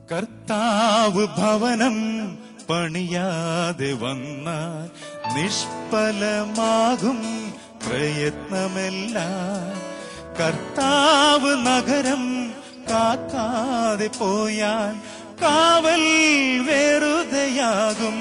കർത്താവ് ഭവനം പണിയാതെ വന്നാൽ നിഷ്ഫലമാകും പ്രയത്നമെല്ലാം കർത്താവ് നഗരം കാക്കാതെ പോയാൽ കാവൽ വെറുതെയാകും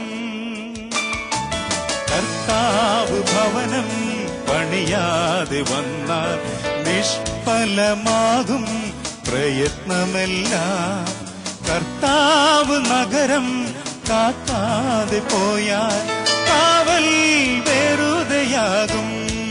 കർത്താവ് ഭവനം പണിയാതെ വന്നാൽ നിഷ്ഫലമാകും പ്രയത്നമെല്ലാം കർത്താവ് നഗരം കാക്കാതെ പോയാൽ കാവൽ വെറുതെയാകും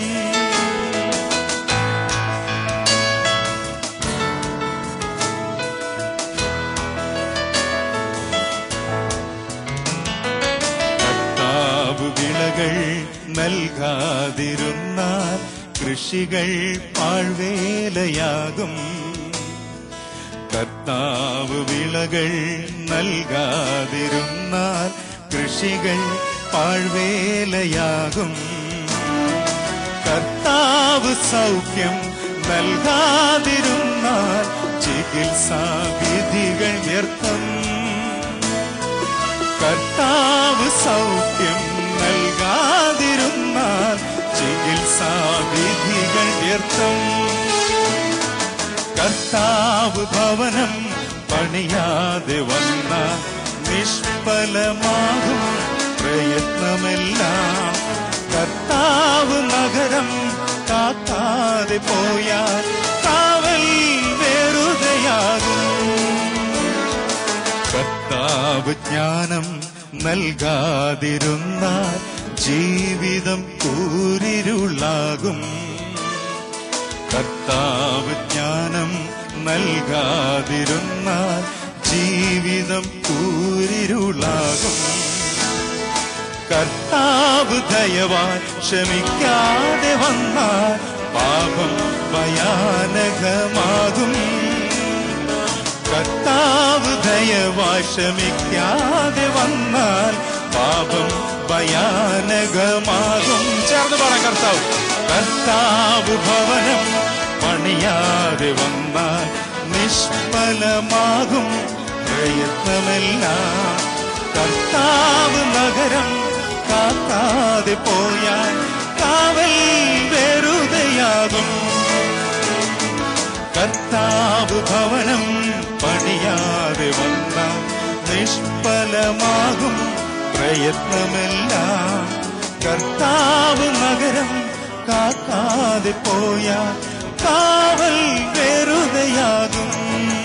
കർത്താവ് വിളകൾ നൽകാതിരുന്നാൽ കൃഷികൾ പാഴ്വേലയാകും കർത്താവ് വിളകൾ നൽകാതിരുന്നാൽ കൃഷികൾ പാഴ്വേലയാകും കർത്താവ് സൗഖ്യം നൽകാതിരുന്നാൽ ചികിത്സാവിധികൾ വ്യർത്ഥം കർത്താവ് സൗഖ്യം നൽകാതിരുന്നാൽ ചികിത്സാവിധികൾ വ്യർത്ഥം കർത്താവ് ഭവനം പണിയാതെ വന്ന നിഷ്ഫലമാകും പ്രയത്നമെല്ലാം കർത്താവ് നഗരം കാക്കാതെ പോയാൽ കാവൽ വെറുതെയാകും കർത്താവ് ജ്ഞാനം നൽകാതിരുന്നാൽ ജീവിതം കൂരിരുളാകും കർത്താവ് ജ്ഞാനം നൽകാതിരുന്നാൽ ജീവിതം കൂരിരുളാകും കർത്താവ് ദയവാൻ ക്ഷമിക്കാതെ വന്നാൽ പാപം ഭയാനകമാകും കർത്താവ് ദയവായി ക്ഷമിക്കാതെ വന്നാൽ പാപം ഭയാനകമാകും ചേർന്ന് പറ കർത്താവ് കർത്താവ് ഭവനം പണിയാതെ വന്നാൽ നിഷ്ഫലമാകും പ്രയത്നമെല്ലാം കർത്താവ് നഗരം കാക്കാതെ പോയാൽ കാവൽ വെറുതെയാകും കർത്താവ് ഭവനം പണിയാതെ വന്ന നിഷ്ഫലമാകും പ്രയത്നമെല്ലാം കർത്താവ് നഗരം കാക്കാതെ പോയാൽ കാവൽ വെറുതെയാകും